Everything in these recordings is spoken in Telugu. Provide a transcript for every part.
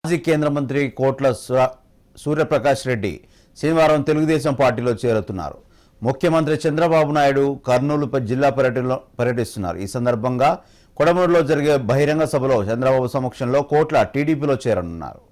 మాజీ కేంద్ర మంత్రి కోట్ల సూ- సూర్యప్రకాష్ రెడ్డి శనివారం తెలుగుదేశం పార్టీలో చేరుతున్నారు ముఖ్యమంత్రి చంద్రబాబు నాయుడు కర్నూలు ప- జిల్లా పర్యటనలో పర్యటిస్తున్నారు ఈ సందర్భంగా కొడమూరులో జరిగే బహిరంగ సభలో చంద్రబాబు సమక్షంలో కోట్ల టీడీపీలో చేరనున్నారు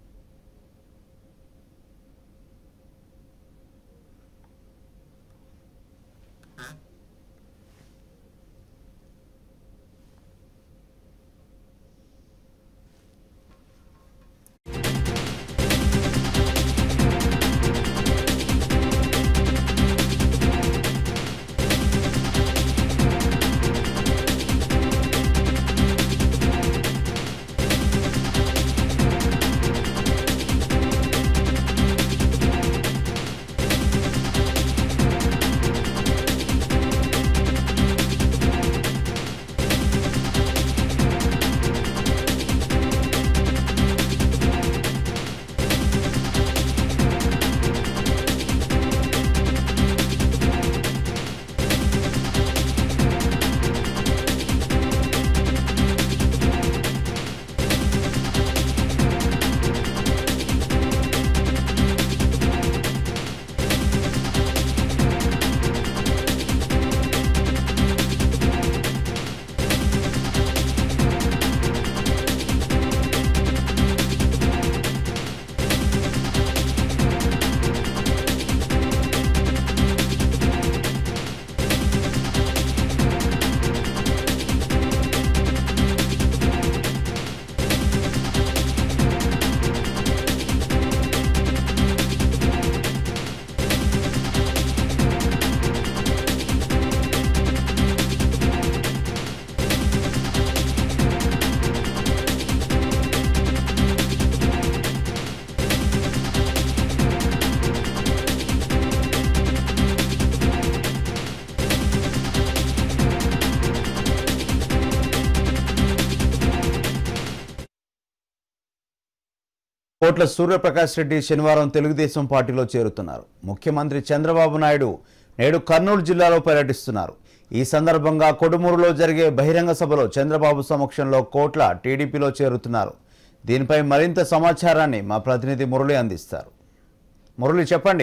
కోట్ల సూర్యప్రకాష్ రెడ్డి శనివారం తెలుగుదేశం పార్టీలో చేరుతున్నారు ముఖ్యమంత్రి చంద్రబాబు నాయుడు నేడు కర్నూలు జిల్లాలో పర్యటిస్తున్నారు ఈ సందర్భంగా కొడుమూరులో జరిగే బహిరంగ సభలో చంద్రబాబు సమక్షంలో కోట్ల టీడీపీలో చేరుతున్నారు దీనిపై మరింత సమాచారాన్ని మా ప్రతినిధి మురళి అందిస్తారు మురళి చెప్పండి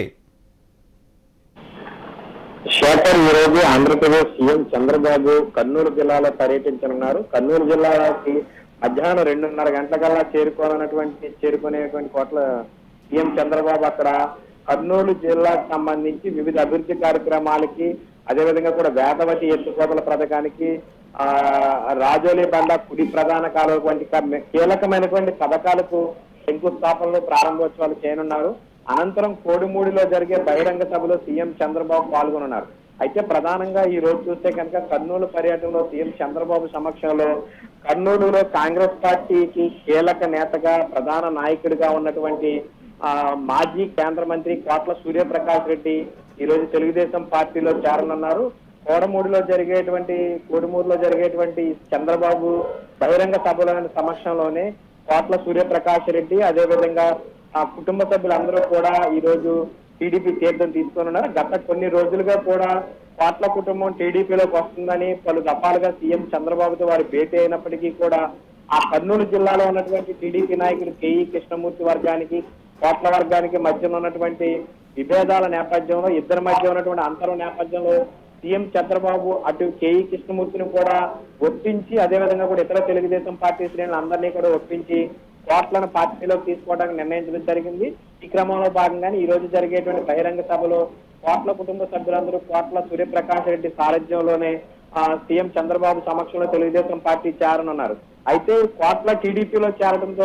శేఖర్ ఈ రోజు ఆంధ్రప్రదేశ్ సీఎం చంద్రబాబు కర్నూలు జిల్లాలో పర్యటించనున్నారు కర్నూలు జిల్లాకి మధ్యాహ్నం రెండున్నర గంటలకల్లా చేరుకోవాలన్నటువంటి చేరుకునేటువంటి కోట్ల సీఎం చంద్రబాబు అక్కడ కర్నూలు జిల్లాకు సంబంధించి వివిధ అభివృద్ధి కార్యక్రమాలకి అదేవిధంగా కూడా వేదవతి ఎత్తుకోతల పథకానికి ఆ రాజోలి బండ కుడి ప్రధాన కాలువ వంటి క- కీలకమైనటువంటి పథకాలకు శంకుస్థాపనలు ప్రారంభోత్సవాలు చేయనున్నారు అనంతరం కోడిమూడిలో జరిగే బహిరంగ సభలో సీఎం చంద్రబాబు పాల్గొనున్నారు అయితే ప్రధానంగా ఈ రోజు చూస్తే కనుక కర్నూలు పర్యటనలో సీఎం చంద్రబాబు సమక్షంలో కర్నూలులో కాంగ్రెస్ పార్టీకి కీలక నేతగా ప్రధాన నాయకుడిగా ఉన్నటువంటి ఆ మాజీ కేంద్ర మంత్రి కోట్ల సూర్యప్రకాష్ రెడ్డి ఈ రోజు తెలుగుదేశం పార్టీలో చేరనున్నారు కోడమూడిలో జరిగేటువంటి కోడిమూడిలో జరిగేటువంటి చంద్రబాబు బహిరంగ సభల సమక్షంలోనే కోట్ల సూర్యప్రకాష్ రెడ్డి అదేవిధంగా ఆ కుటుంబ సభ్యులందరూ కూడా ఈ రోజు టీడీపీ తీర్థం తీసుకొని ఉన్నారు గత కొన్ని రోజులుగా కూడా కోట్ల కుటుంబం టీడీపీలోకి వస్తుందని పలు దఫాలుగా సీఎం చంద్రబాబుతో వారు భేటీ అయినప్పటికీ కూడా ఆ కర్నూలు జిల్లాలో ఉన్నటువంటి టీడీపీ నాయకులు కేఈ కృష్ణమూర్తి వర్గానికి కోట్ల వర్గానికి మధ్య ఉన్నటువంటి విభేదాల నేపథ్యంలో ఇద్దరి మధ్య ఉన్నటువంటి అంతరం నేపథ్యంలో సీఎం చంద్రబాబు అటు కేఈ కృష్ణమూర్తిని కూడా ఒప్పించి అదేవిధంగా కూడా ఇతర తెలుగుదేశం పార్టీ శ్రేణులు అందరినీ కూడా ఒప్పించి కోట్లను పార్టీలోకి తీసుకోవడానికి నిర్ణయించడం జరిగింది ఈ క్రమంలో భాగంగానే ఈ రోజు జరిగేటువంటి బహిరంగ సభలో కోట్ల కుటుంబ సభ్యులందరూ కోట్ల సూర్యప్రకాష్ రెడ్డి సారథ్యంలోనే ఆ, సీఎం చంద్రబాబు సమక్షంలో తెలుగుదేశం పార్టీ చేరనున్నారు అయితే కోట్ల టీడీపీలో చేరడంతో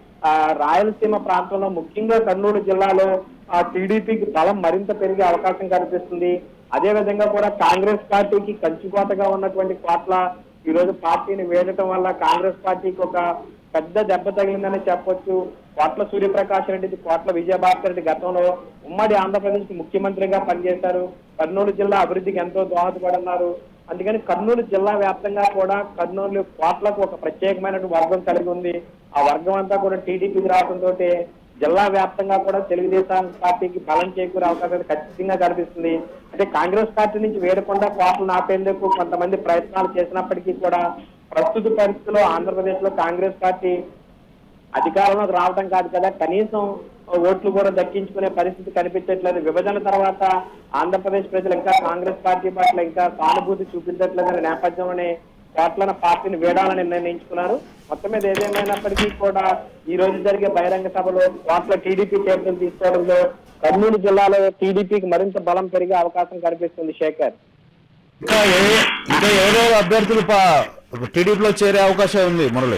రాయలసీమ ప్రాంతంలో ముఖ్యంగా కర్నూలు జిల్లాలో ఆ టీడీపీకి బలం మరింత పెరిగే అవకాశం కనిపిస్తుంది అదే విధంగా కూడా కాంగ్రెస్ పార్టీకి కంచుకోతగా ఉన్నటువంటి కోట్ల ఈ రోజు పార్టీని వేడటం వల్ల కాంగ్రెస్ పార్టీకి ఒక పెద్ద దెబ్బ తగిలిందని చెప్పొచ్చు కోట్ల సూర్యప్రకాష్ రెడ్డి కోట్ల విజయభాస్కర్ రెడ్డి గతంలో ఉమ్మడి ఆంధ్రప్రదేశ్ కి ముఖ్యమంత్రిగా పనిచేశారు కర్నూలు జిల్లా అభివృద్ధికి ఎంతో దోహదపడున్నారు అందుకని కర్నూలు జిల్లా వ్యాప్తంగా కూడా కర్నూలు కోట్లకు ఒక ప్రత్యేకమైన వర్గం కలిగి ఉంది ఆ వర్గం అంతా కూడా టీడీపీకి రావడంతో జిల్లా వ్యాప్తంగా కూడా తెలుగుదేశం పార్టీకి బలం చేకూరే అవకాశాలు ఖచ్చితంగా కనిపిస్తుంది అంటే కాంగ్రెస్ పార్టీ నుంచి వేరకుండా కోటలు నాపేందుకు కొంతమంది ప్రయత్నాలు చేసినప్పటికీ కూడా ప్రస్తుత పరిస్థితిలో ఆంధ్రప్రదేశ్ లో కాంగ్రెస్ పార్టీ అధికారంలోకి రావడం కాదు కదా కనీసం ఓట్లు కూడా దక్కించుకునే పరిస్థితి కనిపించట్లేదు విభజన తర్వాత ఆంధ్రప్రదేశ్ ప్రజలు ఇంకా కాంగ్రెస్ పార్టీ పట్ల ఇంకా సానుభూతి చూపించట్లేదనే నేపథ్యంలోనే కోట్లన పార్టీని వేడాలని నిర్ణయించుకున్నారు మొత్తం మీద ఏదేమైనప్పటికీ కూడా ఈ రోజు జరిగే బహిరంగ సభలో కోట్ల టీడీపీ చేతులు తీసుకోవడంలో కర్నూలు జిల్లాలో టీడీపీకి మరింత బలం పెరిగే అవకాశం కనిపిస్తుంది శేఖర్ ఇంకా ఏ ఇంకా ఎవరెవరు అభ్యర్థులు పా- టీడీపీలో చేరే అవకాశం ఉంది మురళి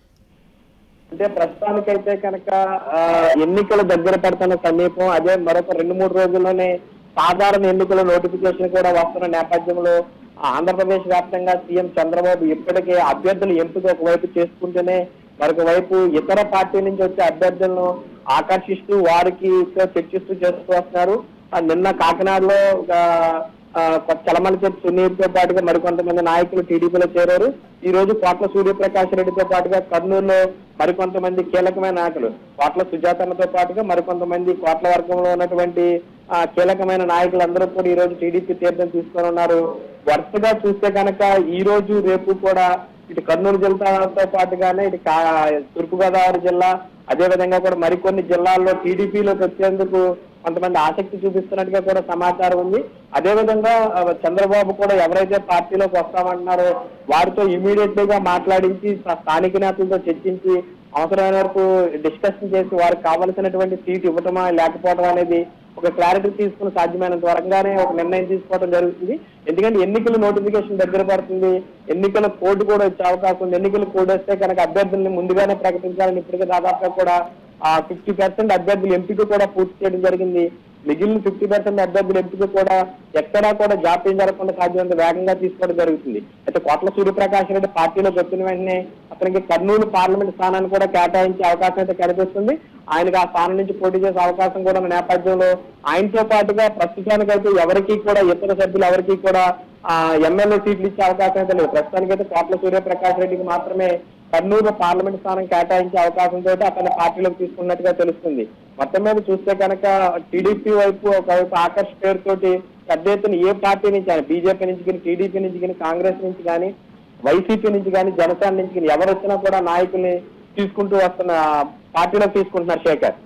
అంటే ప్రస్తుతానికైతే కనుక ఆ, ఎన్నికలు దగ్గర పడుతున్న సమీపం అదే మరొక రెండు మూడు రోజుల్లోనే సాధారణ ఎన్నికల నోటిఫికేషన్ కూడా వస్తున్న నేపథ్యంలో ఆంధ్రప్రదేశ్ వ్యాప్తంగా సీఎం చంద్రబాబు ఇప్పటికే అభ్యర్థుల ఎంపిక ఒకవైపు చేసుకుంటూనే మరొక వైపు ఇతర పార్టీ నుంచి వచ్చే అభ్యర్థులను ఆకర్షిస్తూ వారికి చర్చిస్తూ చేస్తూ వస్తున్నారు ఆ, నిన్న కాకినాడలో ఒక ఆ, కొత్త చలమలచెట్టు సునీల్ తో పాటుగా మరికొంతమంది నాయకులు టీడీపీలో చేరారు ఈ రోజు కోట్ల సూర్యప్రకాష్ రెడ్డితో పాటుగా కర్నూలులో మరికొంతమంది కీలకమైన నాయకులు కోట్ల సుజాతన్నతో పాటుగా మరికొంతమంది కోట్ల వర్గంలో ఉన్నటువంటి ఆ, కీలకమైన నాయకులందరూ కూడా ఈ రోజు టీడీపీ తీర్థం తీసుకొని ఉన్నారు వరుసగా చూస్తే కనుక ఈ రోజు రేపు కూడా ఇటు కర్నూలు జిల్లాతో పాటుగానే ఇటు కా- తూర్పుగోదావరి జిల్లా అదే విధంగా కూడా మరికొన్ని జిల్లాల్లో టీడీపీలోకి వచ్చేందుకు కొంతమంది ఆసక్తి చూపిస్తున్నట్టుగా కూడా సమాచారం ఉంది అదే విధంగా ఆ, చంద్రబాబు కూడా ఎవరైతే పార్టీలోకి వస్తామంటున్నారో వారితో ఇమీడియట్ గా మాట్లాడించి స్థా- స్థానిక నేతలతో చర్చించి అవసరమైన వరకు డిస్కషన్ చేసి వారికి కావలసినటువంటి సీట్ ఇవ్వటమా లేకపోవడం అనేది ఒక క్లారిటీ తీసుకుని సాధ్యమైనంత త్వరగానే ఒక నిర్ణయం తీసుకోవడం జరుగుతుంది ఎందుకంటే ఎన్నికల నోటిఫికేషన్ దగ్గర పడుతుంది ఎన్నికల కోడ్ కూడా వచ్చే అవకాశం ఉంది ఎన్నికల కోడ్ వస్తే కనుక అభ్యర్థుల్ని ముందుగానే ప్రకటించాలని ఇప్పటికే దాదాపుగా కూడా ఆ ఫిఫ్టీ పర్సెంట్ అభ్యర్థుల ఎంపిక కూడా పూర్తి చేయడం జరిగింది మిగిలిన ఫిఫ్టీ పర్సెంట్ అభ్యర్థుల ఎంపిక కూడా ఎక్కడా కూడా జాప్యం జరగకుండా సాధ్యమైనంత వేగంగా తీసుకోవడం జరుగుతుంది అయితే కోట్ల సూర్యప్రకాష్ రెడ్డి పార్టీలోకి వచ్చిన వెంటనే అతనికి కర్నూలు పార్లమెంట్ స్థానాన్ని కూడా కేటాయించే అవకాశం అయితే కనిపిస్తుంది ఆయనకు ఆ స్థానం నుంచి పోటీ చేసే అవకాశం కూడా ఉన్న నేపథ్యంలో ఆయనతో పాటుగా ప్రస్తుతానికైతే ఎవరికి కూడా ఇతర సభ్యులు ఎవరికి కూడా ఆ ఎమ్మెల్యే సీట్లు ఇచ్చే అవకాశం అయితే లేదు ప్రస్తుతానికైతే కోట్ల సూర్యప్రకాష్ రెడ్డికి మాత్రమే కర్నూలు పార్లమెంట్ స్థానం కేటాయించే అవకాశంతో అతన్ని పార్టీలోకి తీసుకున్నట్టుగా తెలుస్తుంది మొత్తం మీద చూస్తే కనుక టీడీపీ వైపు ఒకవైపు ఆకర్ష్ పేరుతోటి పెద్ద ఎత్తున ఏ పార్టీ నుంచి కానీ బీజేపీ నుంచి కానీ టీడీపీ నుంచి కానీ కాంగ్రెస్ నుంచి కానీ వైసీపీ నుంచి కానీ జనసేన నుంచి కానీ ఎవరు వచ్చినా కూడా నాయకుల్ని తీసుకుంటూ వస్తున్న పార్టీలోకి తీసుకుంటున్నారు శేఖర్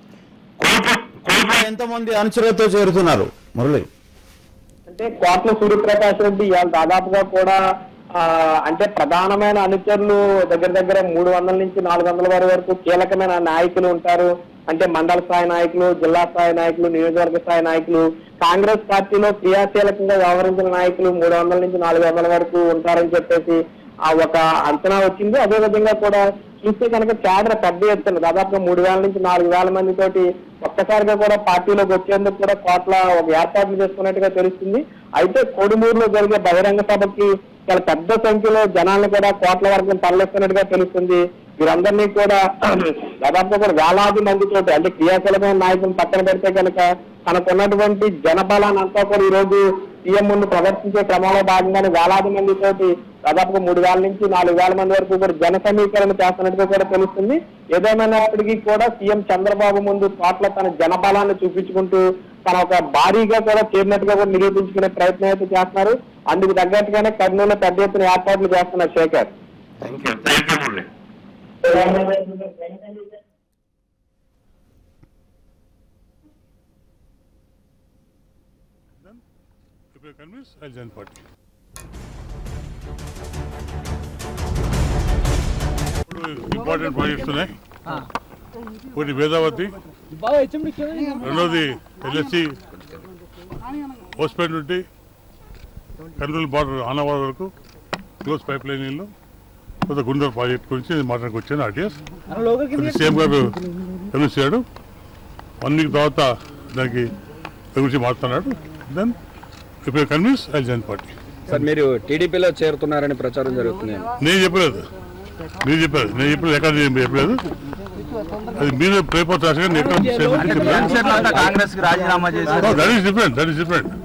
కోట- కోట ఎంతమంది అనుచరులతో చేరుతున్నారు మురళి అంటే కోట్ల సూర్యప్రకాష్ రెడ్డి ఇవాళ దాదాపుగా కూడా ఆ, అంటే ప్రధానమైన అనుచరులు దగ్గర దగ్గర మూడు వందల నుంచి నాలుగు వందల వరకు వరకు కీలకమైన నాయకులు ఉంటారు అంటే మండల స్థాయి నాయకులు జిల్లా స్థాయి నాయకులు నియోజకవర్గ స్థాయి నాయకులు కాంగ్రెస్ పార్టీలో క్రియాశీలకంగా వ్యవహరించిన నాయకులు మూడు వందల నుంచి నాలుగు వందల వరకు ఉంటారని చెప్పేసి ఆ ఒక అంచనా వచ్చింది అదే విధంగా కూడా చూస్తే కనుక కేడర్ పెద్ద ఎత్తున దాదాపుగా మూడు వేల నుంచి నాలుగు వేల మంది తోటి ఒక్కసారిగా కూడా పార్టీలోకి వచ్చేందుకు కూడా కోట్ల ఒక ఏర్పాట్లు చేసుకున్నట్టుగా తెలుస్తుంది అయితే కొడుమూరులో జరిగే బహిరంగ సభకి చాలా పెద్ద సంఖ్యలో జనాలను కూడా కోట్ల వర్గం తరలిస్తున్నట్టుగా తెలుస్తుంది వీరందరినీ కూడా దాదాపుగా కూడా వేలాది మందితోటి అంటే క్రియాశీలమైన నాయకులను పక్కన పెడితే కనుక తనకున్నటువంటి జనబలాన్ని అంతా కూడా ఈ రోజు సీఎం ముందు ప్రదర్శించే క్రమంలో భాగంగానే వేలాది మందితోటి దాదాపుగా మూడు వేల నుంచి నాలుగు వేల మంది వరకు కూడా జన సమీకరణ చేస్తున్నట్టుగా కూడా తెలుస్తుంది ఏదేమైనప్పటికీ కూడా సీఎం చంద్రబాబు ముందు కోట్ల తన జనబలాన్ని చూపించుకుంటూ తన ఒక భారీగా కూడా చేరినట్టుగా కూడా నిరూపించుకునే ప్రయత్నం అయితే చేస్తున్నారు అందుకు తగ్గట్టుగానే కర్నూలు పెద్ద ఎత్తున ఏర్పాట్లు చేస్తున్నారు Shekhar thank you thank you Murali If you're convinced, I'll join party. Important projects ఉన్నాయి ఒకటి వేదావతి రెండోది ఎల్ఎస్సి హోస్పేట్ నుండి కర్నూలు బార్డర్ ఆనవాడ వరకు క్లోజ్ పైప్ లైన్ నీళ్ళు కొంత గుండూరు ప్రాజెక్ట్ గురించి మాట్లాడుకు వచ్చాను ఆర్టీఎస్ అది సీఎం గారు కలిసాడు వన్ వీక్ తర్వాత దానికి దాని గురించి మాట్లాడుతున్నాడు then if you convince I join party sir మీరు టీడీపీలో చేరుతున్నారని ప్రచారం జరుగుతుంది నేను చెప్పలేదు మీరు చెప్పారు నేను చెప్పలేదు ఎక్కడ నేను చెప్పలేదు అది మీరు పేపర్ రాసిన ఎక్కడ కాంగ్రెస్ కి రాజీనామా చేశారు that is different that is different